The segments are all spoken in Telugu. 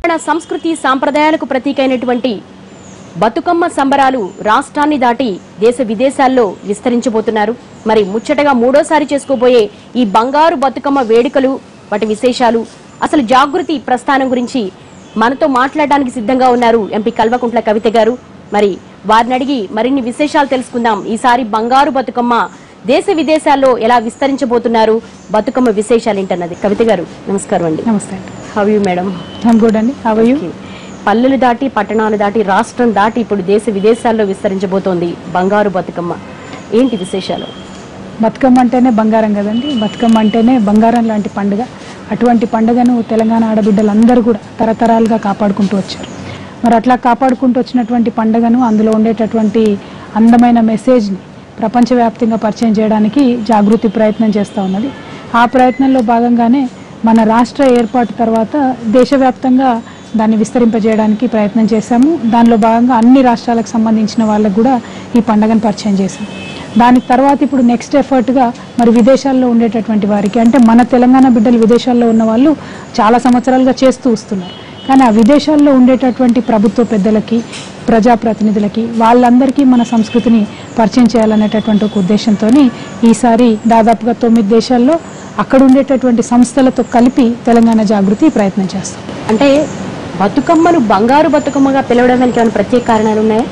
తెలంగాణ సంస్కృతి సాంప్రదాయాలకు ప్రతీకైనటువంటి బతుకమ్మ సంబరాలు రాష్ట్రాన్ని దాటి దేశ విదేశాల్లో విస్తరించబోతున్నారు మరి ముచ్చటగా మూడోసారి చేసుకోబోయే ఈ బంగారు బతుకమ్మ వేడుకలు వాటి విశేషాలు అసలు జాగృతి ప్రస్థానం గురించి మనతో మాట్లాడడానికి సిద్ధంగా ఉన్నారు ఎంపీ కల్వకుంట్ల కవిత గారు మరి వారిని అడిగి మరిన్ని విశేషాలు తెలుసుకుందాం ఈసారి బంగారు బతుకమ్మ దేశ విదేశాల్లో ఎలా విస్తరించబోతున్నారు బతుకమ్మ విశేషాలు ఏంటన్నది కవిత గారు నమస్కారం అండి నమస్తే అండి how you madam I'm good అండి హవ్ యూ ఓకే. పల్లెలు దాటి పట్టణాలు దాటి రాష్ట్రం దాటి ఇప్పుడు దేశ విదేశాల్లో విస్తరించబోతోంది బంగారు బతుకమ్మ ఏంటి విశేషాలు బతుకమ్మ అంటేనే బంగారం కదండి బతుకమ్మ అంటేనే బంగారం లాంటి పండుగ అటువంటి పండుగను తెలంగాణ ఆడబిడ్డలందరూ కూడా తరతరాలుగా కాపాడుకుంటూ వచ్చారు మరి అట్లా కాపాడుకుంటూ వచ్చినటువంటి పండుగను అందులో ఉండేటటువంటి అందమైన మెసేజ్ని ప్రపంచవ్యాప్తంగా పరిచయం చేయడానికి జాగృతి ప్రయత్నం చేస్తూ ఉన్నది ఆ ప్రయత్నంలో భాగంగానే మన రాష్ట్ర ఏర్పాటు తర్వాత దేశవ్యాప్తంగా దాన్ని విస్తరింపజేయడానికి ప్రయత్నం చేశాము దానిలో భాగంగా అన్ని రాష్ట్రాలకు సంబంధించిన వాళ్ళకు కూడా ఈ పండుగను పరిచయం చేశాం దాని తర్వాత ఇప్పుడు నెక్స్ట్ ఎఫర్ట్గా మరి విదేశాల్లో ఉండేటటువంటి వారికి అంటే మన తెలంగాణ బిడ్డలు విదేశాల్లో ఉన్న వాళ్ళు చాలా సంవత్సరాలుగా చేస్తూ వస్తున్నారు కానీ ఆ విదేశాల్లో ఉండేటటువంటి ప్రభుత్వ పెద్దలకి ప్రజాప్రతినిధులకి వాళ్ళందరికీ మన సంస్కృతిని పరిచయం చేయాలనేటటువంటి ఒక ఉద్దేశంతో ఈసారి దాదాపుగా తొమ్మిది దేశాల్లో అక్కడ ఉండేటటువంటి సంస్థలతో కలిపి తెలంగాణ జాగృతి ప్రయత్నం చేస్తాం అంటే బతుకమ్మను బంగారు బతుకమ్మగా పిలవడం వెనక ఏమైనా ప్రత్యేక కారణాలు ఉన్నాయా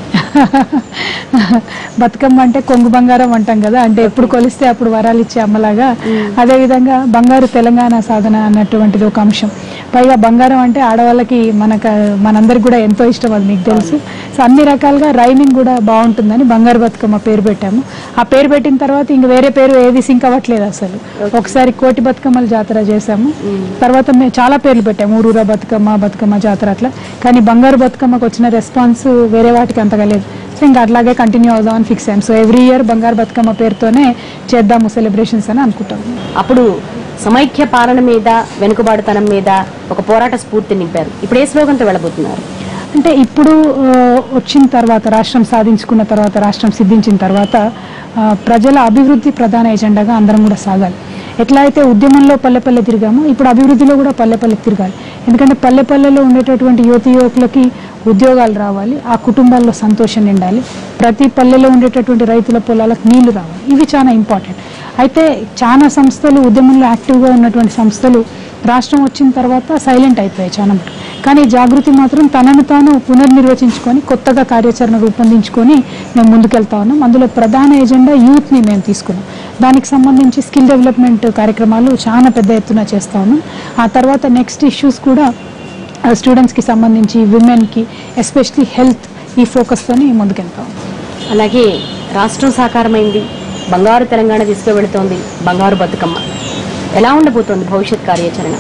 బతుకమ్మ అంటే కొంగు బంగారం అంటాం కదా అంటే ఎప్పుడు కొలిస్తే అప్పుడు వరాలు ఇచ్చే అమ్మలాగా అదే విధంగా బంగారు తెలంగాణ సాధన అన్నటువంటిది ఒక అంశం పైగా బంగారం అంటే ఆడవాళ్ళకి మనకు మనందరికి కూడా ఎంతో ఇష్టం అది మీకు తెలుసు సో అన్ని రకాలుగా రైమింగ్ కూడా బాగుంటుందని బంగారు బతుకమ్మ పేరు పెట్టాము ఆ పేరు పెట్టిన తర్వాత ఇంక వేరే పేరు ఏది సింక్ అవ్వట్లేదు అసలు ఒకసారి కోటి బతుకమ్మల జాతర చేశాము తర్వాత మేము చాలా పేర్లు పెట్టాము ఊరూరా బతుకమ్మ బతుకమ్మ జాతర అట్లా కానీ బంగారు బతుకమ్మకు వచ్చిన రెస్పాన్స్ వేరే వాటికి అంతగా లేదు సో ఇంకా అట్లాగే కంటిన్యూ అవుదామని ఫిక్స్ అయ్యాం సో ఎవ్రీ ఇయర్ బంగారు బతుకమ్మ పేరుతోనే చేద్దాము సెలబ్రేషన్స్ అని అనుకుంటాం అప్పుడు సమైక్య పాలన మీద వెనుకబాటుతనం మీద ఒక పోరాట స్ఫూర్తి నింపారు ఇప్పుడు ఏ స్లోగన్తో వెళ్ళబోతున్నారు అంటే ఇప్పుడు ఆ, వచ్చిన తర్వాత రాష్ట్రం సాధించుకున్న తర్వాత రాష్ట్రం సిద్ధించిన తర్వాత ఆ, ప్రజల అభివృద్ధి ప్రధాన ఎజెండాగా అందరం కూడా సాగాలి ఎట్లా అయితే ఉద్యమంలో పల్లె పల్లె తిరిగామో ఇప్పుడు అభివృద్ధిలో కూడా పల్లె పల్లె తిరగాలి ఎందుకంటే పల్లె పల్లెలో ఉండేటటువంటి యువతి యువకులకి ఉద్యోగాలు రావాలి ఆ కుటుంబాల్లో సంతోషం నిండాలి ప్రతి పల్లెలో ఉండేటటువంటి రైతుల పొలాలకు నీళ్లు రావాలి ఇవి చాలా ఇంపార్టెంట్ అయితే చాలా సంస్థలు ఉద్యమంలో యాక్టివ్గా ఉన్నటువంటి సంస్థలు రాష్ట్రం వచ్చిన తర్వాత సైలెంట్ అయిపోయాయి చాలా మటుకు కానీ జాగృతి మాత్రం తనను తాను పునర్నిర్వచించుకొని కొత్తగా కార్యాచరణ రూపొందించుకొని మేము ముందుకెళ్తా ఉన్నాం అందులో ప్రధాన ఎజెండా యూత్ని మేము తీసుకున్నాం దానికి సంబంధించి స్కిల్ డెవలప్మెంట్ కార్యక్రమాలు చాలా పెద్ద ఎత్తున చేస్తా ఉన్నాం ఆ తర్వాత నెక్స్ట్ ఇష్యూస్ కూడా స్టూడెంట్స్కి సంబంధించి విమెన్కి ఎస్పెషలీ హెల్త్ ఈ ఫోకస్తోని ముందుకెళ్తాం అలాగే రాష్ట్రం సాకారమైంది బంగారు తెలంగాణ తీసుకువెళుతోంది బంగారు బతుకమ్మ ఎలా ఉండబోతోంది భవిష్యత్ కార్యాచరణ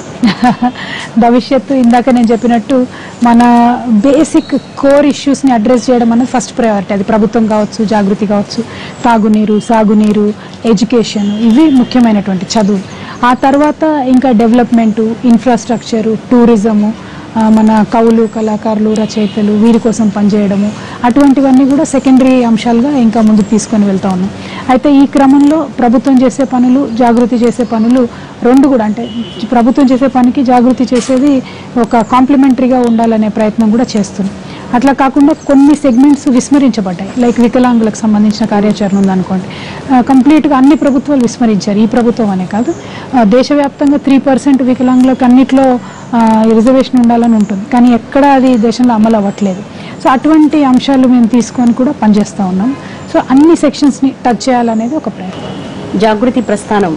భవిష్యత్తు ఇందాక నేను చెప్పినట్టు మన బేసిక్ కోర్ ఇష్యూస్ని అడ్రస్ చేయడం అనేది ఫస్ట్ ప్రయారిటీ అది ప్రభుత్వం కావచ్చు జాగృతి కావచ్చు తాగునీరు సాగునీరు ఎడ్యుకేషన్ ఇవి ముఖ్యమైనటువంటి చదువు ఆ తర్వాత ఇంకా డెవలప్మెంటు ఇన్ఫ్రాస్ట్రక్చరు టూరిజము ఆ, మన కవులు కళాకారులు రచయితలు వీరి కోసం పనిచేయడము అటువంటివన్నీ కూడా సెకండరీ అంశాలుగా ఇంకా ముందుకు తీసుకొని వెళ్తా ఉన్నాం అయితే ఈ క్రమంలో ప్రభుత్వం చేసే పనులు జాగృతి చేసే పనులు రెండు కూడా అంటే ప్రభుత్వం చేసే పనికి జాగృతి చేసేది ఒక కాంప్లిమెంటరీగా ఉండాలనే ప్రయత్నం కూడా చేస్తున్నాం అట్లా కాకుండా కొన్ని సెగ్మెంట్స్ విస్మరించబడ్డాయి లైక్ వికలాంగులకు సంబంధించిన కార్యాచరణ ఉందనుకోండి ఆ, కంప్లీట్గా అన్ని ప్రభుత్వాలు విస్మరించారు ఈ ప్రభుత్వం అనే కాదు ఆ, దేశవ్యాప్తంగా త్రీ పర్సెంట్ వికలాంగులకు అన్నిట్లో రిజర్వేషన్ ఉండాలని ఉంటుంది కానీ ఎక్కడ అది దేశంలో అమలు అవ్వట్లేదు సో అటువంటి అంశాలు మేము తీసుకొని కూడా పనిచేస్తూ ఉన్నాం సో అన్ని సెక్షన్స్ని టచ్ చేయాలనేది ఒక ప్రయత్నం జాగృతి ప్రస్థానం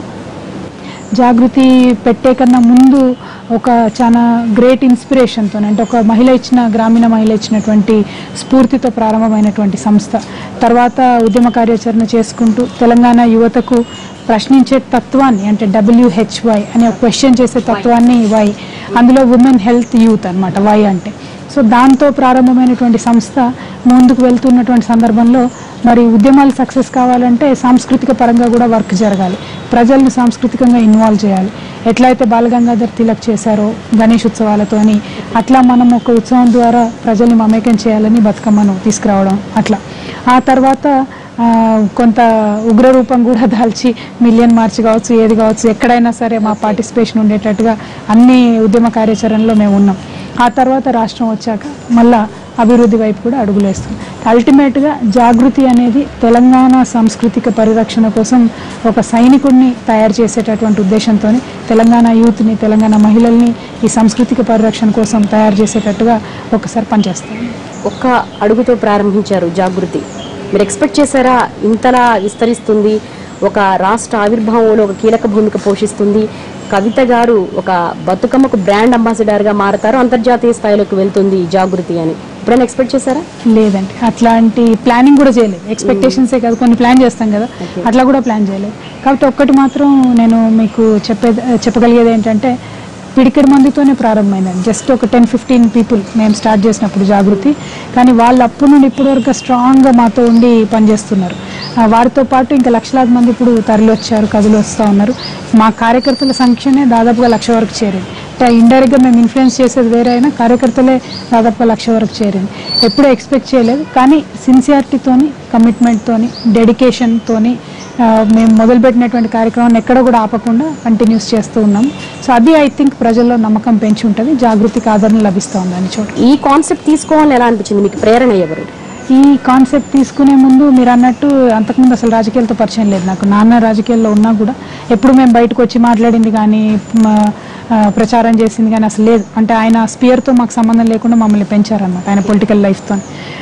జాగృతి పెట్టే కన్నా ముందు ఒక చాలా గ్రేట్ ఇన్స్పిరేషన్తో అంటే ఒక మహిళ ఇచ్చిన గ్రామీణ మహిళ ఇచ్చినటువంటి స్ఫూర్తితో ప్రారంభమైనటువంటి సంస్థ తర్వాత ఉద్యమ కార్యాచరణ చేసుకుంటూ తెలంగాణ యువతకు ప్రశ్నించే తత్వాన్ని అంటే డబ్ల్యూహెచ్వై అనే ఒక క్వశ్చన్ చేసే తత్వాన్ని వై అందులో ఉమెన్ హెల్త్ యూత్ అన్నమాట వై అంటే సో దాంతో ప్రారంభమైనటువంటి సంస్థ ముందుకు వెళ్తున్నటువంటి సందర్భంలో మరి ఉద్యమాలు సక్సెస్ కావాలంటే సాంస్కృతిక పరంగా కూడా వర్క్ జరగాలి ప్రజలను సాంస్కృతికంగా ఇన్వాల్వ్ చేయాలి ఎట్లయితే బాలగంగాధర్ తిలక్ చేశారో గణేష్ ఉత్సవాలతోని అట్లా మనం ఒక ఉత్సవం ద్వారా ప్రజల్ని మమేకం చేయాలని బతుకమ్మను తీసుకురావడం అట్లా ఆ తర్వాత ఆ, కొంత ఉగ్రరూపం కూడా దాల్చి మిలియన్ మార్చ్ కావచ్చు ఏది కావచ్చు ఎక్కడైనా సరే మా పార్టిసిపేషన్ ఉండేటట్టుగా అన్ని ఉద్యమ కార్యాచరణలో మేము ఉన్నాం ఆ తర్వాత రాష్ట్రం వచ్చాక మళ్ళా అభివృద్ధి వైపు కూడా అడుగులేస్తుంది అల్టిమేట్గా జాగృతి అనేది తెలంగాణ సాంస్కృతిక పరిరక్షణ కోసం ఒక సైనికుడిని తయారు చేసేటటువంటి ఉద్దేశంతో తెలంగాణ యూత్ని తెలంగాణ మహిళల్ని ఈ సాంస్కృతిక పరిరక్షణ కోసం తయారు చేసేటట్టుగా ఒకసారి పనిచేస్తాను ఒక్క అడుగుతో ప్రారంభించారు జాగృతి మీరు ఎక్స్పెక్ట్ చేశారా ఇంతలా విస్తరిస్తుంది ఒక రాష్ట్ర ఆవిర్భావంలో ఒక కీలక భూమిక పోషిస్తుంది కవిత గారు ఒక బతుకమ్మకు బ్రాండ్ అంబాసిడర్గా మారతారు అంతర్జాతీయ స్థాయిలోకి వెళ్తుంది ఈ జాగృతి అని ఎప్పుడైనా ఎక్స్పెక్ట్ చేశారా లేదండి అట్లాంటి ప్లానింగ్ కూడా చేయలేదు ఎక్స్పెక్టేషన్సే కాదు కొన్ని ప్లాన్ చేస్తాం కదా అట్లా కూడా ప్లాన్ చేయలేదు కాబట్టి ఒక్కటి మాత్రం నేను మీకు చెప్పే చెప్పగలిగేది ఏంటంటే పిడికెడు మందితోనే ప్రారంభమైందండి జస్ట్ ఒక టెన్ ఫిఫ్టీన్ పీపుల్ మేము స్టార్ట్ చేసినప్పుడు జాగృతి కానీ వాళ్ళు అప్పటి నుండి ఇప్పటి వరకు స్ట్రాంగ్గా మాతో ఉండి పనిచేస్తున్నారు ఆ, వారితో పాటు ఇంకా లక్షలాది మంది ఇప్పుడు తరలి వచ్చారు కథలు వస్తూ ఉన్నారు మా కార్యకర్తల సంఖ్యనే దాదాపుగా లక్ష వరకు చేరింది అంటే ఇండైరెక్ట్గా మేము ఇన్ఫ్లుయెన్స్ చేసేది వేరే అయినా కార్యకర్తలే దాదాపుగా లక్ష వరకు చేరింది ఎప్పుడూ ఎక్స్పెక్ట్ చేయలేదు కానీ సిన్సియారిటీతోని కమిట్మెంట్తోని డెడికేషన్తోని మేము మొదలుపెట్టినటువంటి కార్యక్రమాన్ని ఎక్కడ కూడా ఆపకుండా కంటిన్యూస్ చేస్తూ ఉన్నాం సో అది ఐ థింక్ ప్రజల్లో నమ్మకం పెంచి ఉంటుంది జాగృతికి ఆదరణ లభిస్తూ ఉంది అని చోట ఈ కాన్సెప్ట్ తీసుకోవాలని ఎలా అనిపించింది మీకు ప్రేరణ ఎవరు ఈ కాన్సెప్ట్ తీసుకునే ముందు మీరు అన్నట్టు అంతకుముందు అసలు రాజకీయాలతో పరిచయం లేదు నాకు నాన్న రాజకీయాల్లో ఉన్నా కూడా ఎప్పుడు మేము బయటకు వచ్చి మాట్లాడింది కానీ మ- ఆ, ప్రచారం చేసింది కానీ అసలు లేదు అంటే ఆయన స్పియర్తో మాకు సంబంధం లేకుండా మమ్మల్ని పెంచారనమాట ఆయన పొలిటికల్ లైఫ్తో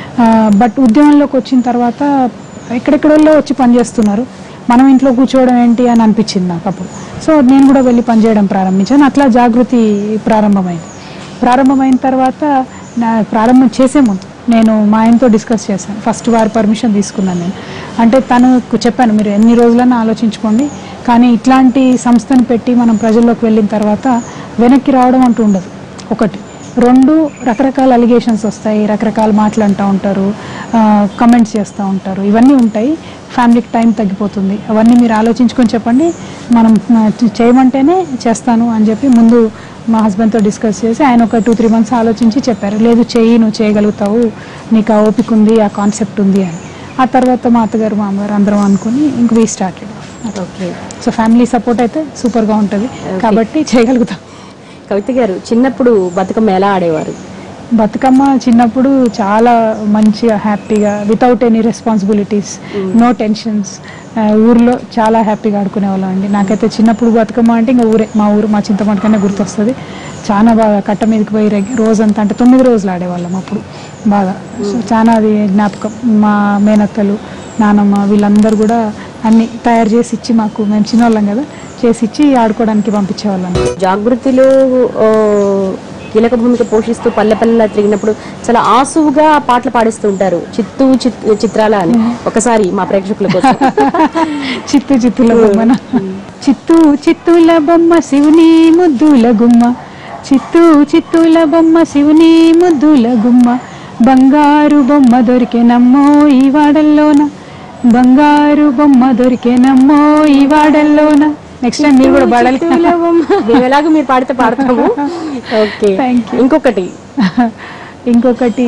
బట్ ఉద్యమంలోకి వచ్చిన తర్వాత ఎక్కడెక్కడో వచ్చి పనిచేస్తున్నారు మనం ఇంట్లో కూర్చోవడం ఏంటి అని అనిపించింది నాకు అప్పుడు సో నేను కూడా వెళ్ళి పనిచేయడం ప్రారంభించాను అట్లా జాగృతి ప్రారంభమైంది ప్రారంభమైన తర్వాత నా ప్రారంభం చేసే ముందు నేను మా ఆయనతో డిస్కస్ చేశాను ఫస్ట్ వారి పర్మిషన్ తీసుకున్నాను నేను అంటే తనకు చెప్పాను మీరు ఎన్ని రోజులైనా ఆలోచించుకోండి కానీ ఇట్లాంటి సంస్థను పెట్టి మనం ప్రజల్లోకి వెళ్ళిన తర్వాత వెనక్కి రావడం అంటూ ఉండదు ఒకటి రెండు రకరకాల అలిగేషన్స్ వస్తాయి రకరకాల మాటలు అంటూ ఉంటారు కమెంట్స్ చేస్తూ ఉంటారు ఇవన్నీ ఉంటాయి ఫ్యామిలీకి టైం తగ్గిపోతుంది అవన్నీ మీరు ఆలోచించుకొని చెప్పండి మనం ఆ, చేయమంటేనే చేస్తాను అని చెప్పి ముందు మా హస్బెండ్తో డిస్కస్ చేసి ఆయన ఒక టూ త్రీ మంత్స్ ఆలోచించి చెప్పారు లేదు చెయ్యి నువ్వు చేయగలుగుతావు నీకు ఆ ఓపిక ఉంది ఆ కాన్సెప్ట్ ఉంది అని ఆ తర్వాత మా అత్తగారు మా అమ్మగారు అందరం అనుకుని ఇంక we started okay so family support అయితే సూపర్గా ఉంటుంది కాబట్టి చేయగలుగుతాం కవిత గారు చిన్నప్పుడు బతుకమ్మ ఎలా ఆడేవారు బతుకమ్మ చిన్నప్పుడు చాలా మంచిగా హ్యాపీగా without any responsibilities no tensions ఊర్లో చాలా హ్యాపీగా ఆడుకునే వాళ్ళం అండి నాకైతే చిన్నప్పుడు బతుకమ్మ అంటే ఇంకా ఊరే మా ఊరు మా చింతమటకనే గుర్తొస్తుంది చాలా బాగా కట్ట మీదకి పోయి రెగ్- రోజంతా అంటే తొమ్మిది రోజులు ఆడేవాళ్ళం అప్పుడు బాగా సో చాలా అది జ్ఞాపకం మా మేనత్తలు నానమ్మ వీళ్ళందరూ కూడా అన్ని తయారు చేసి ఇచ్చి మాకు మేము చిన్నవాళ్ళం కదా చేసి ఇచ్చి ఆడుకోవడానికి పంపించేవాళ్ళం జాగృతిలో ఆ, కీలక భూమిక పోషిస్తూ పల్లె పల్లెలా తిరిగినప్పుడు చాలా ఆసువుగా పాటలు పాడిస్తూ ఉంటారు చిత్తూ చిత్- చిత్రాల అని ఒకసారి మా ప్రేక్షకుల కోసం చిత్తు చిత్తుల బొమ్మన చిత్తూ చిత్తుల బొమ్మ శివుని ముద్దుల గుమ్మ చిత్తూ చిత్తుల బొమ్మ శివుని ముద్దుల గుమ్మ బంగారు బొమ్మ దొరికెనమ్మో ఈ వాడల్లోన బంగారు బొమ్మ దొరికెనమ్మో ఈ వాడల్లోన నెక్స్ట్ టైం మీరు కూడా పాడాలి చిత్తూల బొమ్మ. మేము ఎలాగో మీరు పాడితే పాడతాము ఓకే Thank ఇంకొకటి ఇంకొకటి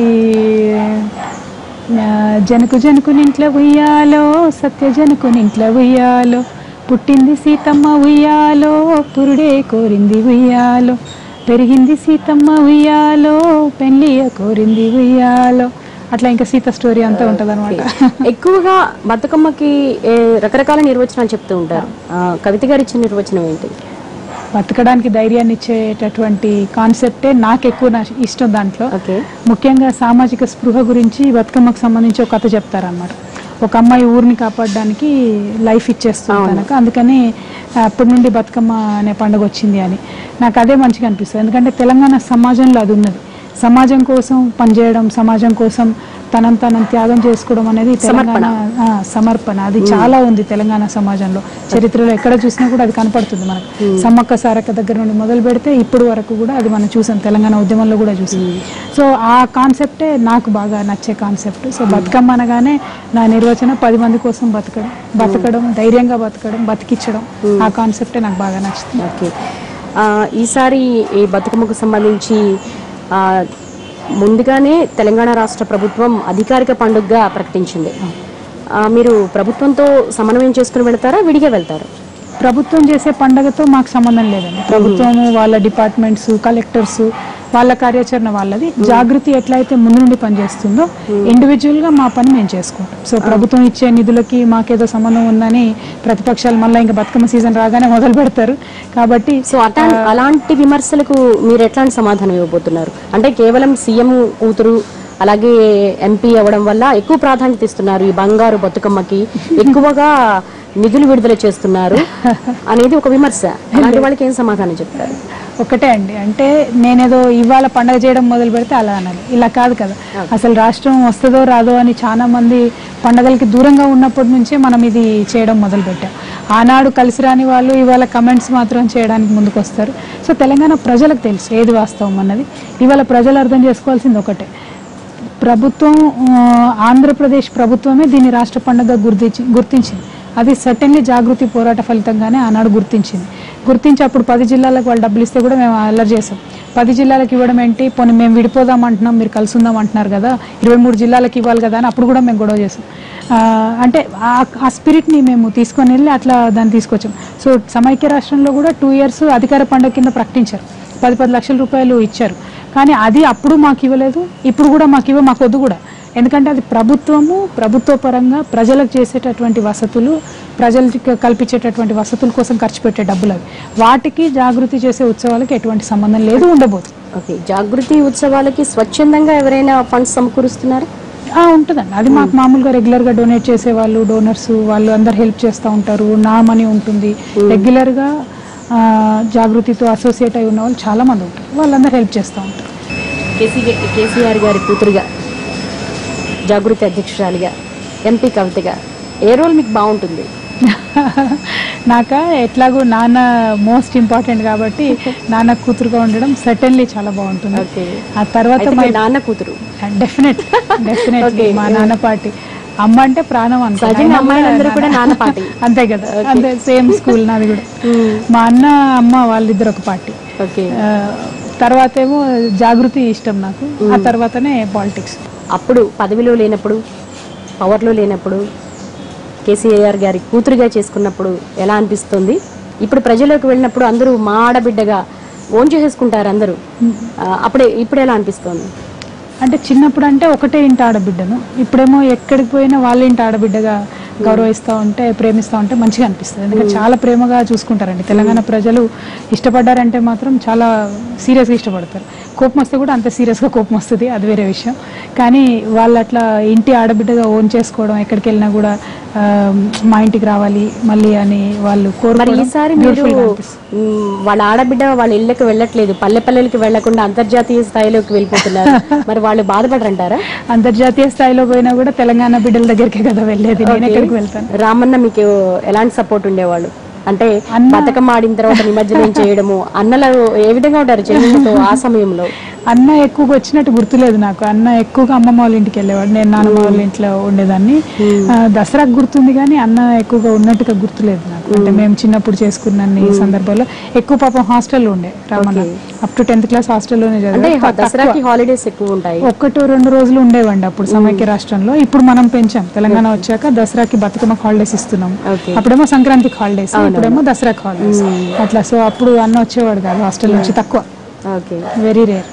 ఆ, జనకు జనకు నింట్ల ఉయ్యాలో సత్య జనకు నింట్ల ఉయ్యాలో పుట్టింది సీతమ్మ ఉయ్యాలో పురుడే కోరింది ఉయ్యాలో పెరిగింది సీతమ్మ ఉయ్యాలో పెళ్ళియ కోరింది ఉయ్యాలో అట్లా ఇంకా సీత స్టోరీ అంతా ఉంటుంది అనమాట ఎక్కువగా బతుకమ్మకి ఏ, రకరకాల నిర్వచనాలు చెప్తూ ఉంటారు ఆ, కవిత గారు ఇచ్చిన నిర్వచనం ఏంటి బతకడానికి ధైర్యాన్ని ఇచ్చేటటువంటి కాన్సెప్టే నాకు ఎక్కువ నా ఇష్టం దాంట్లో ఓకే ముఖ్యంగా సామాజిక స్పృహ గురించి బతుకమ్మకు సంబంధించి ఒక కథ చెప్తారనమాట ఒక అమ్మాయి ఊరిని కాపాడడానికి లైఫ్ ఇచ్చేస్తుంది కనుక అందుకని అప్పటి నుండి బతుకమ్మ అనే పండుగ వచ్చింది అని నాకు అదే మంచిగా అనిపిస్తుంది ఎందుకంటే తెలంగాణ సమాజంలో అది ఉన్నది సమాజం కోసం పనిచేయడం సమాజం కోసం తనను తనను త్యాగం చేసుకోవడం అనేది తెలంగాణ ఆ, సమర్పణ అది చాలా ఉంది తెలంగాణ సమాజంలో చరిత్రలో ఎక్కడ చూసినా కూడా అది కనపడుతుంది మనకు సమ్మక్క సారక్క దగ్గర నుండి మొదలు పెడితే ఇప్పుడు వరకు కూడా అది మనం చూసాం తెలంగాణ ఉద్యమంలో కూడా చూసాం సో ఆ కాన్సెప్టే నాకు బాగా నచ్చే కాన్సెప్ట్ సో బతుకమ్మ అనగానే నా నిర్వచనం పది మంది కోసం బతకడం బతకడం ధైర్యంగా బతకడం బతికించడం ఆ కాన్సెప్టే నాకు బాగా నచ్చుతుంది ఓకే ఆ, ఈసారి ఈ బతుకమ్మకు సంబంధించి ఆ, ముందుగానే తెలంగాణ రాష్ట్ర ప్రభుత్వం అధికారిక పండుగగా ప్రకటించింది ఆ, మీరు ప్రభుత్వంతో సమన్వయం చేసుకుని వెళ్తారా విడిగా వెళ్తారా ప్రభుత్వం చేసే పండగతో మాకు సంబంధం లేదండి ప్రభుత్వము వాళ్ళ డిపార్ట్మెంట్స్ కలెక్టర్స్ వాళ్ళ కార్యాచరణ వాళ్ళది జాగృతి ఎట్లయితే ముందు నుండి పనిచేస్తుందో ఇండివిజువల్ గా మా పని మేము చేసుకుంటాం సో ప్రభుత్వం ఇచ్చే నిధులకి మాకేదో సంబంధం ఉందని ప్రతిపక్షాలు మళ్ళీ ఇంకా బతుకమ్మ సీజన్ రాగానే మొదలు పెడతారు కాబట్టి సో అట్లా అలాంటి విమర్శలకు మీరు ఎట్లాంటి సమాధానం ఇవ్వబోతున్నారు అంటే కేవలం సీఎం కూతురు అలాగే ఎంపీ అవ్వడం వల్ల ఎక్కువ ప్రాధాన్యత ఇస్తున్నారు ఈ బంగారు బతుకమ్మకి ఎక్కువగా నిధులు విడుదల చేస్తున్నారు అనేది ఒక విమర్శ అలాంటి వాళ్ళకి ఏం సమాధానం చెప్తారు ఒకటే అండి అంటే నేనేదో ఇవాళ పండగ చేయడం మొదలు పెడితే అలా అనాలి ఇలా కాదు కదా అసలు రాష్ట్రం వస్తుందో రాదో అని చాలా మంది పండగలకి దూరంగా ఉన్నప్పటి నుంచే మనం ఇది చేయడం మొదలు పెట్టాం ఆనాడు కలిసి రాని వాళ్ళు ఇవాళ కమెంట్స్ మాత్రం చేయడానికి ముందుకు వస్తారు సో తెలంగాణ ప్రజలకు తెలుసు ఏది వాస్తవం అన్నది ఇవాళ ప్రజలు అర్థం చేసుకోవాల్సింది ఒకటే ప్రభుత్వం ఆ, ఆంధ్రప్రదేశ్ ప్రభుత్వమే దీన్ని రాష్ట్ర పండుగ గుర్తించి గుర్తించింది అది సర్టన్లీ జాగృతి పోరాట ఫలితంగానే ఆనాడు గుర్తించింది గుర్తించి అప్పుడు పది జిల్లాలకు వాళ్ళు డబ్బులు ఇస్తే కూడా మేము అల్లరి చేసాం పది జిల్లాలకు ఇవ్వడం ఏంటి పోనీ మేము విడిపోదాం అంటున్నాం మీరు కలిసి ఉందాం అంటున్నారు కదా ఇరవై మూడు జిల్లాలకు ఇవ్వాలి కదా అని అప్పుడు కూడా మేము గొడవ చేసాం ఆ, అంటే ఆ- ఆ స్పిరిట్ని మేము తీసుకొని వెళ్ళి అట్లా దాన్ని తీసుకొచ్చాం సో సమైక్య రాష్ట్రంలో కూడా టూ ఇయర్స్ అధికార పండుగ కింద ప్రకటించారు పది పది లక్షల రూపాయలు ఇచ్చారు కానీ అది అప్పుడు మాకు ఇవ్వలేదు ఇప్పుడు కూడా మాకు ఇవ్వ మాకు వద్దు కూడా ఎందుకంటే అది ప్రభుత్వము ప్రభుత్వ పరంగా ప్రజలకు చేసేటటువంటి వసతులు ప్రజలకి కల్పించేటటువంటి వసతుల కోసం ఖర్చు పెట్టే డబ్బులు అవి వాటికి జాగృతి చేసే ఉత్సవాలకి ఎటువంటి సంబంధం లేదు ఉండబోదు ఓకే జాగృతి ఉత్సవాలకి స్వచ్ఛందంగా ఎవరైనా ఫండ్స్ సమకూరుస్తున్నారు ఆ, ఉంటుందండి అది మాకు మామూలుగా రెగ్యులర్గా డొనేట్ చేసే వాళ్ళు డోనర్స్ వాళ్ళు అందరు హెల్ప్ చేస్తూ ఉంటారు నా మనీ ఉంటుంది రెగ్యులర్గా ఆ, జాగృతితో అసోసియేట్ అయి ఉన్న వాళ్ళు చాలా మంది ఉంటారు వాళ్ళందరూ హెల్ప్ చేస్తూ ఉంటారు కేసీ కేసీఆర్ గారి కూతురుగా జాగృతి అధ్యక్షురాలిగా ఎంపీ కవితగా ఏ రోల్ మీకు బాగుంటుంది నాక ఎట్లాగో నాన్న మోస్ట్ ఇంపార్టెంట్ కాబట్టి నాన్న కూతురుగా ఉండడం సర్టన్లీ చాలా బాగుంటుంది ఓకే ఆ తర్వాత అయితే మీ నాన్న కూతురు డెఫినెట్ డెఫినెట్లీ మా నాన్న పార్టీ అమ్మ అంటే ప్రాణం అనుకో సహజంగా ఆయన అమ్మాయిలందరూ కూడా నాన్న- నాన్న పార్టీ. అంతే కదా అంతే సేమ్ స్కూల్ నాది కూడా మా అన్న అమ్మ వాళ్ళిద్దరు ఒక పార్టీ ఓకే ఆ, తర్వాత ఏమో జాగృతి ఇష్టం నాకు ఆ తర్వాతనే పాలిటిక్స్ అప్పుడు పదవిలో లేనప్పుడు పవర్లో లేనప్పుడు కేసీఆర్ గారి కూతురుగా చేసుకున్నప్పుడు ఎలా అనిపిస్తుంది ఇప్పుడు ప్రజల్లోకి వెళ్ళినప్పుడు అందరూ మా ఆడబిడ్డగా ఓన్ చేసేసుకుంటారు అందరూ ఆ, అప్పుడే ఇప్పుడు ఎలా అనిపిస్తుంది అంటే చిన్నప్పుడు అంటే ఒకటే ఇంటి ఆడబిడ్డను ఇప్పుడేమో ఎక్కడికి పోయినా వాళ్ళ ఇంటి ఆడబిడ్డగా గౌరవిస్తూ ఉంటే ప్రేమిస్తూ ఉంటే మంచిగా అనిపిస్తుంది ఎందుకంటే చాలా ప్రేమగా చూసుకుంటారండి తెలంగాణ ప్రజలు ఇష్టపడ్డారంటే మాత్రం చాలా సీరియస్గా ఇష్టపడతారు కోపం వస్తే కూడా అంత సీరియస్గా కోపం వస్తుంది అది వేరే విషయం కానీ వాళ్ళు అట్లా ఇంటి ఆడబిడ్డగా ఓన్ చేసుకోవడం ఎక్కడికి వెళ్ళినా కూడా ఆ, మా ఇంటికి రావాలి మళ్ళీ అని వాళ్ళు మరి కోరుకోవడం ఈసారి మీరు beautiful గా అనిపిస్తుంది. మ్, వాళ్ళ ఆడబిడ్డ వాళ్ళ ఇళ్ళకి వెళ్ళట్లేదు పల్లె పల్లెలకి వెళ్లకుండా అంతర్జాతీయ స్థాయిలోకి వెళ్ళిపోతున్నారు మరి వాళ్ళు బాధపడరంటారా అంతర్జాతీయ స్థాయిలో పోయినా కూడా తెలంగాణ బిడ్డల దగ్గరికే కదా వెళ్ళేది నేను ఎక్కడికి వెళ్తాను రామన్న మీకు ఎలాంటి సపోర్ట్ ఉండేవాళ్ళు అంటే అన్న- బతుకమ్మ ఆడిన తర్వాత నిమజ్జనం చేయడము అన్నలు ఏ విధంగా ఉంటారు చెల్లెలతో ఆ సమయంలో అన్న ఎక్కువగా వచ్చినట్టు గుర్తులేదు నాకు అన్న ఎక్కువగా అమ్మమ్మ వాళ్ళ ఇంటికి వెళ్ళేవాడు నేను నాన్నమ్మ వాళ్ళ ఇంట్లో ఉండేదాన్ని ఆ, దసరాకు గుర్తుంది కానీ అన్న ఎక్కువగా ఉన్నట్టుగా గుర్తులేదు నాకు అంటే మేము చిన్నప్పుడు చేసుకున్న ఈ సందర్భంలో ఎక్కువ పాపం హాస్టల్లో ఉండే Ramana up to tenth class హాస్టల్లోనే అంటే చదివా దసరాకి హాలిడేస్ ఎక్కువ ఉంటాయి ఒక్కటి రెండు రోజులు ఉండేవండి అప్పుడు సమైక్య రాష్ట్రంలో ఇప్పుడు మనం పెంచాం తెలంగాణ వచ్చాక దసరాకి బతుకమ్మ హాలిడేస్ ఇస్తున్నాం ఓకే అప్పుడేమో సంక్రాంతికి హాలిడేస్ ఇప్పుడేమో దసరాకి హాలిడేస్ అట్లా సో అప్పుడు అన్న వచ్చేవాడు కాదు హాస్టల్ నుంచి తక్కువ ఓకే వెరీ రేర్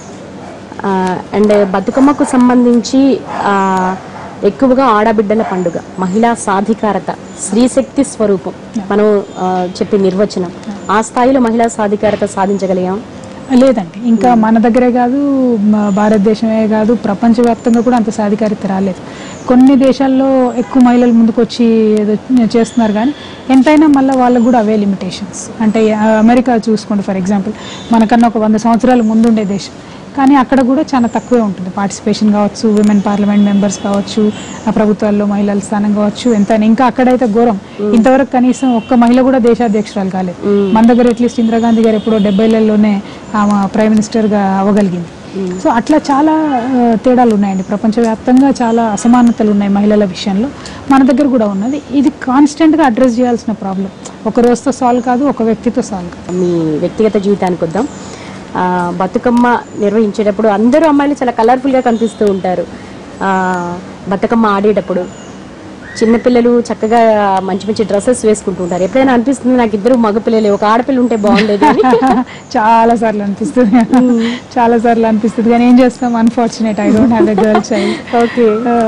అండ్ బతుకమ్మకు సంబంధించి ఆ, ఎక్కువగా ఆడబిడ్డల పండుగ మహిళా సాధికారత స్త్రీశక్తి స్వరూపం మనం ఆ, చెప్పే నిర్వచనం ఆ స్థాయిలో మహిళా సాధికారత సాధించగలిగాం లేదండి ఇంకా మన దగ్గరే కాదు మ- భారతదేశమే కాదు ప్రపంచవ్యాప్తంగా కూడా అంత సాధికారిత రాలేదు కొన్ని దేశాల్లో ఎక్కువ మహిళలు ముందుకు వచ్చి ఏదో చేస్తున్నారు కానీ ఎంతైనా మళ్ళీ వాళ్ళకు కూడా అవే లిమిటేషన్స్ అంటే ఆ, అమెరికా చూసుకోండి ఫర్ ఎగ్జాంపుల్ మనకన్నా ఒక వంద సంవత్సరాల ముందుండే దేశం కానీ అక్కడ కూడా చాలా తక్కువే ఉంటుంది పార్టిసిపేషన్ కావచ్చు విమెన్ పార్లమెంట్ మెంబర్స్ కావచ్చు ఆ ప్రభుత్వాల్లో మహిళల స్థానం కావచ్చు ఎంత ఇంకా అక్కడైతే ఘోరం ఇంతవరకు కనీసం ఒక్క మహిళ కూడా దేశాధ్యక్షురాలు కాలేదు మన దగ్గర అట్లీస్ట్ ఇందిరాగాంధీ గారు ఎప్పుడో డెబ్బైలలో ఆమె ప్రైమ్ మినిస్టర్గా అవ్వగలిగింది సో అట్లా చాలా ఆ, తేడాలు ఉన్నాయండి ప్రపంచవ్యాప్తంగా చాలా అసమానతలు ఉన్నాయి మహిళల విషయంలో మన దగ్గర కూడా ఉన్నది ఇది కాన్స్టెంట్గా అడ్రస్ చేయాల్సిన ప్రాబ్లం ఒక రోజుతో సాల్వ్ కాదు ఒక వ్యక్తితో సాల్వ్ కాదు మీ వ్యక్తిగత జీవితానికి వద్దాం ఆ, బతుకమ్మ నిర్వహించేటప్పుడు అందరూ అమ్మాయిలు చాలా కలర్ఫుల్గా కనిపిస్తూ ఉంటారు ఆ, బతుకమ్మ ఆడేటప్పుడు చిన్నపిల్లలు చక్కగా మంచి మంచి డ్రెస్సెస్ వేసుకుంటుంటారు ఎప్పుడైనా అనిపిస్తుంది నాకు ఇద్దరు మగపిల్లలే ఒక ఆడపిల్ల ఉంటే బాగుండేది అని చాలా సార్లు అనిపిస్తుంది చాలా సార్లు అనిపిస్తుంది కానీ ఏం చేస్తాం unfortunate I don't have a girl child okay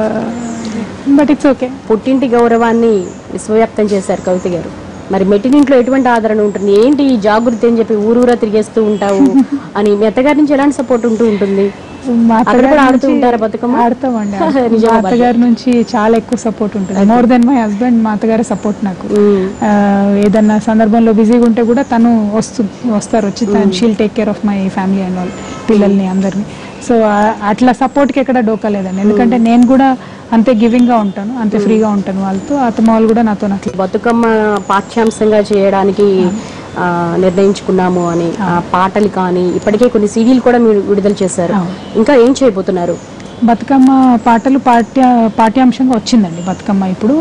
but it's okay పుట్టింటి గౌరవాన్ని విశ్వవ్యాప్తం చేశారు కవిత గారు మరి మెట్టినింట్లో ఎటువంటి ఆదరణ ఉంటుంది ఏంటి ఈ జాగృతి అని చెప్పి ఊరూరా తిరిగేస్తూ ఉంటావు అని మీ అత్తగారి నుంచి ఎలాంటి సపోర్ట్ ఉంటూ ఉంటుంది మా అక్కడ కూడా అత్తగారి ఆడుతూ నుంచి ఉంటారా బతుకమ్మ? ఆడతామండి ఆడతాం. నిజమా మా అత్తగారి నుంచి చాలా ఎక్కువ సపోర్ట్ ఉంటుంది మోర్ దెన్ మై హస్బెండ్ మా అత్తగారి సపోర్ట్ నాకు మ్మ్. ఆ, ఏదన్నా సందర్భంలో బిజీగా ఉంటే కూడా తను వస్తు వస్తారు వచ్చి తను she'll take care of my family and all పిల్లల్ని అందరినీ సో అట్లా సపోర్ట్కి ఎక్కడ డోకా లేదండి ఎందుకంటే నేను కూడా అంతే గివింగ్ గా ఉంటాను అంతే ఫ్రీగా ఉంటాను వాళ్ళతో అతమ వాళ్ళు కూడా నాతో అట్లా బతుకమ్మ పాఠ్యాంశంగా చేయడానికి ఆ, నిర్ణయించుకున్నాము అని ఆ పాటలు కానీ ఇప్పటికే కొన్ని సీడీలు కూడా మీరు విడుదల చేశారు అవును. ఇంకా ఏం చేయబోతున్నారు బతుకమ్మ పాటలు పాఠ్య పాఠ్యాంశంగా వచ్చిందండి బతుకమ్మ ఇప్పుడు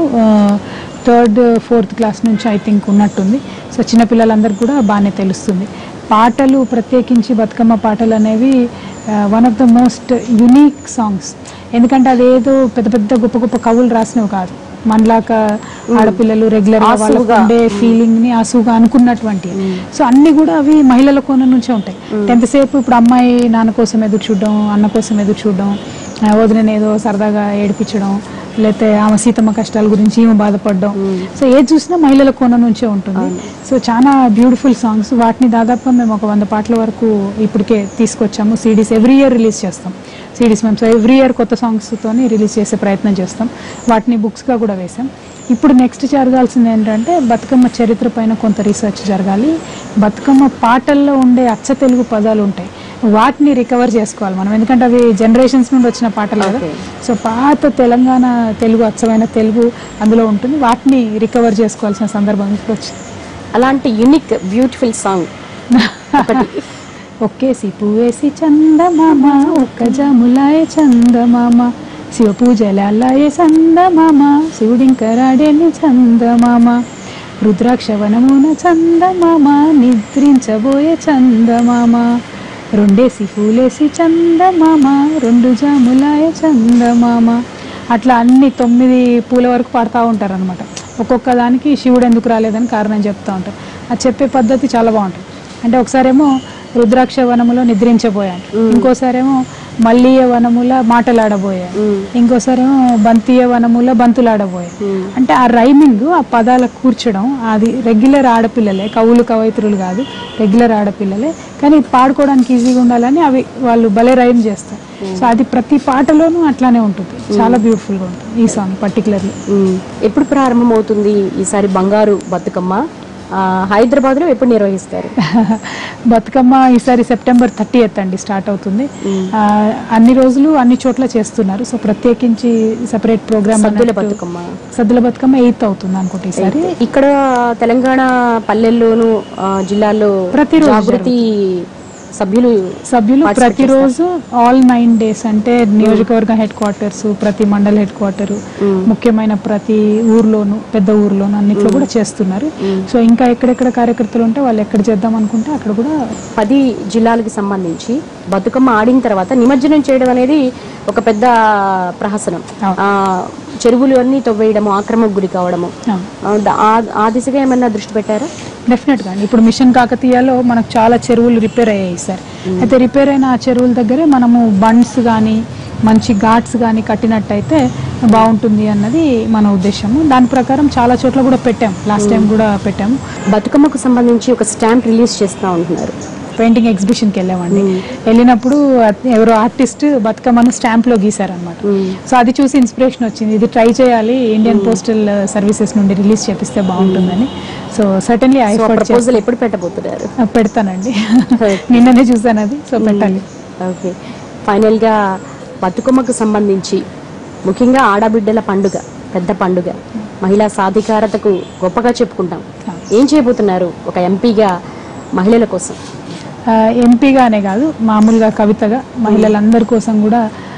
థర్డ్ ఫోర్త్ క్లాస్ నుంచి ఐ థింక్ ఉన్నట్టుంది సో చిన్నపిల్లలందరికీ కూడా బాగానే తెలుస్తుంది పాటలు ప్రత్యేకించి బతుకమ్మ పాటలు అనేవి one of the most unique songs ఎందుకంటే అదేదో పెద్ద పెద్ద గొప్ప గొప్ప కవులు రాసినవి కాదు మనలాగా ఆడపిల్లలు రెగ్యులర్ గా వాళ్ళకు ఆసువుగా. ఉండే ఫీలింగ్ ని ఆసుగా అనుకున్నటువంటి సో అన్ని కూడా అవి మహిళల కోణం నుంచే ఉంటాయి ఎంతసేపు ఇప్పుడు అమ్మాయి నాన్న కోసం ఎదురు చూడడం అన్న కోసం ఎదురు చూడడం ఆ, వదినని ఏదో సరదాగా ఏడిపించడం లేకపోతే ఆమె సీతమ్మ కష్టాల గురించి ఈమె బాధపడడం సో ఏది చూసినా మహిళల కోణం నుంచే ఉంటుంది సో చాలా బ్యూటిఫుల్ సాంగ్స్ వాటిని దాదాపుగా మేము ఒక వంద పాటల వరకు ఇప్పటికే తీసుకొచ్చాము సిడీస్ ఎవ్రీ ఇయర్ రిలీజ్ చేస్తాం సిడీస్ మేము సో ఎవ్రీ ఇయర్ కొత్త సాంగ్స్తోని రిలీజ్ చేసే ప్రయత్నం చేస్తాం వాటిని బుక్స్గా కూడా వేసాం ఇప్పుడు నెక్స్ట్ జరగాల్సింది ఏంటంటే బతుకమ్మ చరిత్ర పైన కొంత రీసెర్చ్ జరగాలి బతుకమ్మ పాటల్లో ఉండే అచ్చ తెలుగు పదాలు ఉంటాయి వాటిని రికవర్ చేసుకోవాలి మనం ఎందుకంటే అవి జనరేషన్స్ నుండి వచ్చిన పాటలు కదా Okay. సో పాత తెలంగాణ తెలుగు అచ్చమైన తెలుగు అందులో ఉంటుంది వాటిని రికవర్ చేసుకోవాల్సిన సందర్భం ఇప్పుడు వచ్చింది అలాంటి యునిక్ బ్యూటిఫుల్ సాంగ్ ఒకటి ఒక్కేసి పువ్వేసి చందమామ ఒక్క జములాయ చందమామ శివ పూజలాలయ చందమామ శివుడింకరాడేని చందమామ రుద్రాక్ష వనమున చందమామ నిద్రించబోయే చందమామ రెండేసి పూలేసి చందమామ రెండు జాములాయ చందమామ అట్లా అన్ని తొమ్మిది పూల వరకు పాడుతూ ఉంటారు అనమాట ఒక్కొక్క దానికి శివుడు ఎందుకు రాలేదని కారణం చెప్తూ ఉంటారు అది చెప్పే పద్ధతి చాలా బాగుంటుంది అంటే ఒకసారేమో రుద్రాక్ష వనములో నిద్రించబోయాను ఇంకోసారేమో మల్లీయ వనముల మాటలాడబోయాను ఇంకోసారేమో బంతియ వనముల బంతులాడబోయాను అంటే ఆ రైమింగ్ ఆ పదాల కూర్చడం అది రెగ్యులర్ ఆడపిల్లలే కవులు కవయిత్రులు కాదు రెగ్యులర్ ఆడపిల్లలే కానీ పాడుకోవడానికి ఈజీగా ఉండాలని అవి వాళ్ళు భలే రైమ్ చేస్తారు సో అది ప్రతి పాటలోనూ అట్లానే ఉంటుంది చాలా beautiful గా ఉంటుంది ఈ సాంగ్ పర్టికులర్లీ మ్మ్. ఎప్పుడు ప్రారంభమవుతుంది ఈసారి బంగారు బతుకమ్మ ఆ, హైదరాబాద్లో ఎప్పుడు నిర్వహిస్తారు బతుకమ్మ ఈసారి సెప్టెంబర్ థర్టీ అండి స్టార్ట్ అవుతుంది ఆ, అన్ని రోజులు అన్ని చోట్ల చేస్తున్నారు సో ప్రత్యేకించి separate programme Saddula Bathukamma Saddula Bathukamma eighth అవుతుంది అనుకుంటే ఈసారి ఇక్కడ తెలంగాణ పల్లెల్లోను ఆ, జిల్లాల్లో ప్రతిరోజు జాగృతి సభ్యులు సభ్యులు Participate ప్రతిరోజు ఆల్ నైన్ డేస్ అంటే నియోజకవర్గ హెడ్ క్వార్టర్స్ ప్రతి మండల హెడ్ క్వార్టర్ ముఖ్యమైన ప్రతి ఊర్లోను పెద్ద ఊర్లోను అన్నిట్లో కూడా చేస్తున్నారు సో ఇంకా ఎక్కడెక్కడ కార్యకర్తలు ఉంటే వాళ్ళు ఎక్కడ చేద్దాం అనుకుంటే అక్కడ కూడా పది జిల్లాలకు సంబంధించి బతుకమ్మ ఆడిన తర్వాత నిమజ్జనం చేయడం అనేది ఒక పెద్ద ప్రహసనం అవును. ఆ, చెరువులు అన్ని తవ్వేయడము ఆక్రమకు గురి కావడము ఆ, ఆ, ద- ఆ- ఆ దిశగా ఏమన్నా దృష్టి పెట్టారా డెఫినెట్ గా ఇప్పుడు మిషన్ కాకతీయలో మనకు చాలా చెరువులు రిపేర్ అయ్యాయి సార్ అయితే రిపేర్ అయిన ఆ చెరువుల దగ్గరే మనము బండ్స్ కానీ మంచి ఘాట్స్ కానీ కట్టినట్టయితే బాగుంటుంది అన్నది మన ఉద్దేశము దాని ప్రకారం చాలా చోట్ల కూడా పెట్టాం లాస్ట్ టైం కూడా పెట్టాము బతుకమ్మకు సంబంధించి ఒక స్టాంప్ రిలీజ్ చేస్తా ఉంటున్నారు పెయింటింగ్ ఎగ్జిబిషన్కి వెళ్ళామండి వెళ్ళినప్పుడు అత్- ఎవరో ఆర్టిస్ట్ బతుకమ్మను స్టాంప్ లో గీశారనమాట సో అది చూసి ఇన్స్పిరేషన్ వచ్చింది ఇది ట్రై చేయాలి ఇండియన్ పోస్టల్ సర్వీసెస్ నుండి రిలీజ్ చేపిస్తే బాగుంటుందని so certainly I so effort proposal ఎప్పుడు పెట్టబోతున్నారు పెడతానండి నిన్ననే చూసాను అది సో పెట్టాలి ఓకే ఫైనల్గా బతుకమ్మకు సంబంధించి ముఖ్యంగా ఆడబిడ్డల పండుగ పెద్ద పండుగ మహిళా సాధికారతకు గొప్పగా చెప్పుకుంటాం ఏం చేయబోతున్నారు ఒక ఎంపీగా మహిళల కోసం ఎంపీగానే కాదు మామూలుగా కవితగా మహిళలందరి కోసం కూడా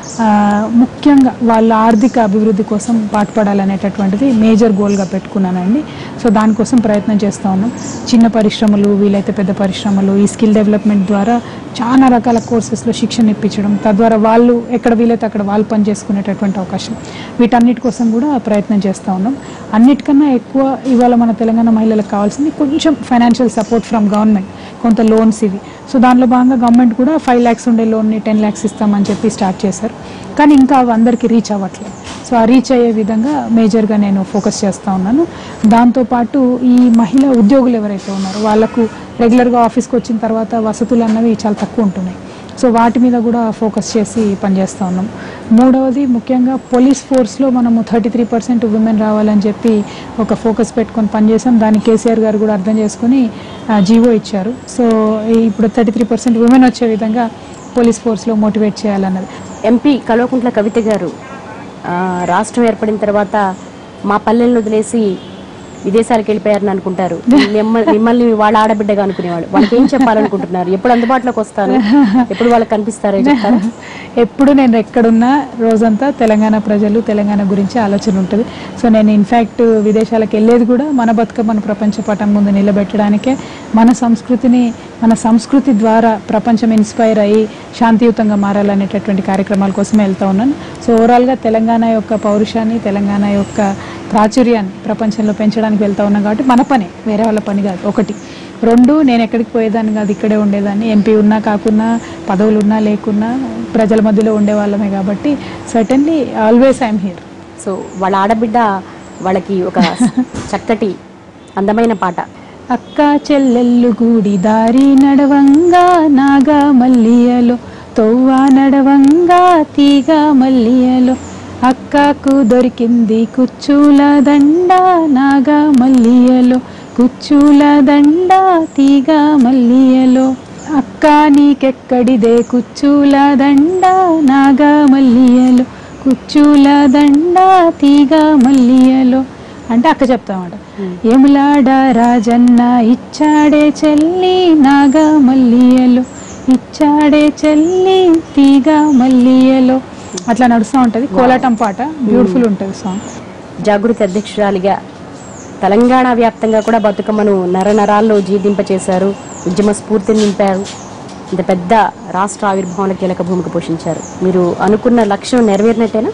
ఆ, ముఖ్యంగా వాళ్ళ ఆర్థిక అభివృద్ధి కోసం పాటుపడాలనేటటువంటిది మేజర్ గోల్గా పెట్టుకున్నానండి సో దానికోసం ప్రయత్నం చేస్తూ ఉన్నాం చిన్న పరిశ్రమలు వీలైతే పెద్ద పరిశ్రమలు ఈ స్కిల్ డెవలప్మెంట్ ద్వారా చాలా రకాల కోర్సెస్లో శిక్షణ ఇప్పించడం తద్వారా వాళ్ళు ఎక్కడ వీలైతే అక్కడ వాళ్ళు పని చేసుకునేటటువంటి అవకాశం వీటన్నిటి కోసం కూడా ప్రయత్నం చేస్తూ ఉన్నాం అన్నిటికన్నా ఎక్కువ ఇవాళ మన తెలంగాణ మహిళలకు కావాల్సింది కొంచెం ఫైనాన్షియల్ సపోర్ట్ ఫ్రమ్ గవర్నమెంట్ కొంత లోన్స్ ఇవి సో దానిలో భాగంగా గవర్నమెంట్ కూడా ఫైవ్ ల్యాక్స్ ఉండే లోన్ని టెన్ ల్యాక్స్ ఇస్తామని చెప్పి స్టార్ట్ చేశారు కానీ ఇంకా అవి అందరికీ రీచ్ అవ్వట్లేదు సో ఆ రీచ్ అయ్యే విధంగా మేజర్గా నేను ఫోకస్ చేస్తూ ఉన్నాను దాంతోపాటు ఈ మహిళ ఉద్యోగులు ఎవరైతే ఉన్నారో వాళ్ళకు రెగ్యులర్గా ఆఫీస్కి వచ్చిన తర్వాత వసతులు అన్నవి చాలా తక్కువ ఉంటున్నాయి సో వాటి మీద కూడా ఫోకస్ చేసి పనిచేస్తూ ఉన్నాం మూడవది ముఖ్యంగా పోలీస్ ఫోర్స్లో మనము థర్టీ త్రీ పర్సెంట్ ఉమెన్ రావాలని చెప్పి ఒక ఫోకస్ పెట్టుకొని పనిచేసాం దాన్ని కేసీఆర్ గారు కూడా అర్థం చేసుకొని జీవో ఇచ్చారు సో ఇప్పుడు థర్టీ త్రీ పర్సెంట్ ఉమెన్ వచ్చే విధంగా పోలీస్ ఫోర్స్లో మోటివేట్ చేయాలన్నది ఎంపీ కల్వకుంట్ల కవిత గారు ఆ, రాష్ట్రం ఏర్పడిన తర్వాత మా పల్లెలను వదిలేసి విదేశాలకు వెళ్ళిపోయారని అనుకుంటారు మిమ్మ- మిమ్మల్ని వాళ్ళ ఆడబిడ్డగా అనుకునేవాళ్ళు వాళ్ళకి ఏం చెప్పాలనుకుంటున్నారు ఎప్పుడు అందుబాటులోకి వస్తారు ఎప్పుడు వాళ్ళకి కనిపిస్తారో చెప్తారా ఎప్పుడు నేను ఎక్కడున్నా రోజంతా తెలంగాణ ప్రజలు తెలంగాణ గురించి ఆలోచన ఉంటుంది సో నేను ఇన్ఫ్యాక్ట్ విదేశాలకు వెళ్ళేది కూడా మన బతుకమ్మను ప్రపంచ పటం ముందు నిలబెట్టడానికే మన సంస్కృతిని మన సంస్కృతి ద్వారా ప్రపంచం ఇన్స్పైర్ అయ్యి శాంతియుతంగా మారాలనేటటువంటి కార్యక్రమాల కోసమే వెళ్తూ ఉన్నాను సో ఓవరాల్గా తెలంగాణ యొక్క పౌరుషాన్ని తెలంగాణ యొక్క ప్రాచుర్యాన్ని ప్రపంచంలో పెంచడానికి వెళ్తా ఉన్నాం కాబట్టి మన పని వేరే వాళ్ళ పని కాదు ఒకటి రెండు నేను ఎక్కడికి పోయేదాన్ని కాదు ఇక్కడే ఉండేదాన్ని ఎంపీ ఉన్నా కాకున్నా పదవులు ఉన్నా లేకున్నా ప్రజల మధ్యలో ఉండేవాళ్ళమే కాబట్టి certainly always I'm here so వాళ్ళ ఆడబిడ్డ వాళ్ళకి ఒక చక్కటి అందమైన పాట అక్క చెల్లెళ్ళు గూడి దారి నడవంగా నాగా మల్లియలో తొవ్వ నడవంగా తీగ మల్లియలో అక్కకు దొరికింది కుచ్చుల దండ నాగా మల్లియలో కుచ్చుల దండ తీగ మల్లియలో అక్క నీకెక్కడిదే కుచ్చుల దండ నాగా మల్లియలో కుచ్చుల దండ తీగ మల్లియలో అంటే అక్క చెప్తామట ఎములాడ రాజన్న ఇచ్చాడే చెల్లి నాగా మల్లియలో ఇచ్చాడే చెల్లి తీగ మల్లియలో అట్లా నడుస్తూ ఉంటది కోలాటం పాట బ్యూటిఫుల్ ఉంటుంది సాంగ్ జాగృతి అధ్యక్షురాలిగా తెలంగాణ వ్యాప్తంగా కూడా బతుకమ్మను నరనరాల్లో జీర్ణింపచేశారు ఉద్యమ స్ఫూర్తిని నింపారు ఇంత పెద్ద రాష్ట్ర ఆవిర్భావంలో కీలక భూమిక పోషించారు మీరు అనుకున్న లక్ష్యం నెరవేరినట్టేనా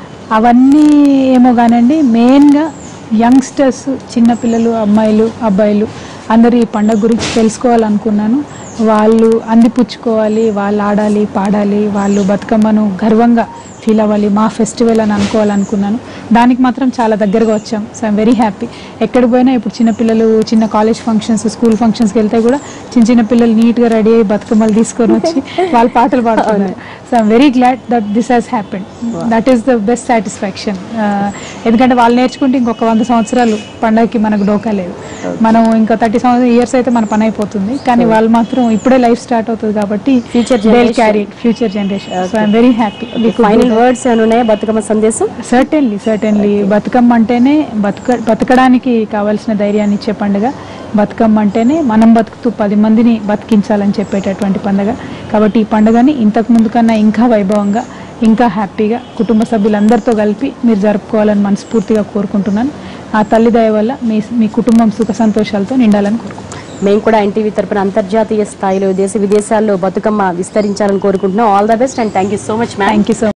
అవన్నీ ఏమో కానండి మెయిన్గా యంగ్స్టర్స్ చిన్నపిల్లలు అమ్మాయిలు అబ్బాయిలు అందరూ ఈ పండుగ గురించి తెలుసుకోవాలనుకున్నాను వాళ్ళు అందిపుచ్చుకోవాలి వాళ్ళు ఆడాలి పాడాలి వాళ్ళు బతుకమ్మను గర్వంగా ఫీల్ అవ్వాలి మా ఫెస్టివల్ అని అనుకోవాలనుకున్నాను దానికి మాత్రం చాలా దగ్గరగా వచ్చాం సో ఐమ్ వెరీ హ్యాపీ ఎక్కడికి పోయినా ఇప్పుడు చిన్నపిల్లలు చిన్న కాలేజ్ ఫంక్షన్స్ స్కూల్ ఫంక్షన్స్కి వెళ్తే కూడా చిన్న చిన్న పిల్లలు నీట్గా రెడీ అయ్యి బతుకమ్మలు తీసుకొని వచ్చి వాళ్ళు పాటలు పాడుతున్నారు so I'm very glad that this has happened that is the best satisfaction ఎందుకంటే వాళ్ళు నేర్చుకుంటే ఇంకొక వంద సంవత్సరాలు పండగకి మనకు డోకా లేదు మనం ఇంకా థర్టీ సంవత్సరం ఇయర్స్ అయితే మన పని అయిపోతుంది కానీ వాళ్ళు మాత్రం ఇప్పుడే లైఫ్ స్టార్ట్ అవుతుంది కాబట్టి Future they generation. Carry future generation so I'm very happy final words అని ఉన్నాయా బతుకమ్మ సందేశం సర్టెన్లీ సర్టెన్లీ బతుకమ్మ అంటేనే బతుక బతకడానికి కావాల్సిన ధైర్యాన్ని ఇచ్చే పండుగ బతుకమ్మ అంటేనే మనం బతుకుతూ పది మందిని బతికించాలని చెప్పేటటువంటి పండుగ కాబట్టి ఈ పండుగని ఇంతకు ముందు కన్నా ఇంకా వైభవంగా ఇంకా హ్యాపీగా కుటుంబ సభ్యులందరితో కలిపి మీరు జరుపుకోవాలని మనస్ఫూర్తిగా కోరుకుంటున్నాను ఆ తల్లి దయ వల్ల మీ మీ కుటుంబం సుఖ సంతోషాలతో నిండాలని కోరుకుంటున్నాను మేము కూడా ఎన్టీవీ తరపున అంతర్జాతీయ స్థాయిలో దేశ విదేశాల్లో బతుకమ్మ విస్తరించాలని కోరుకుంటున్నాం all the best and thank you so much ma'am thank you so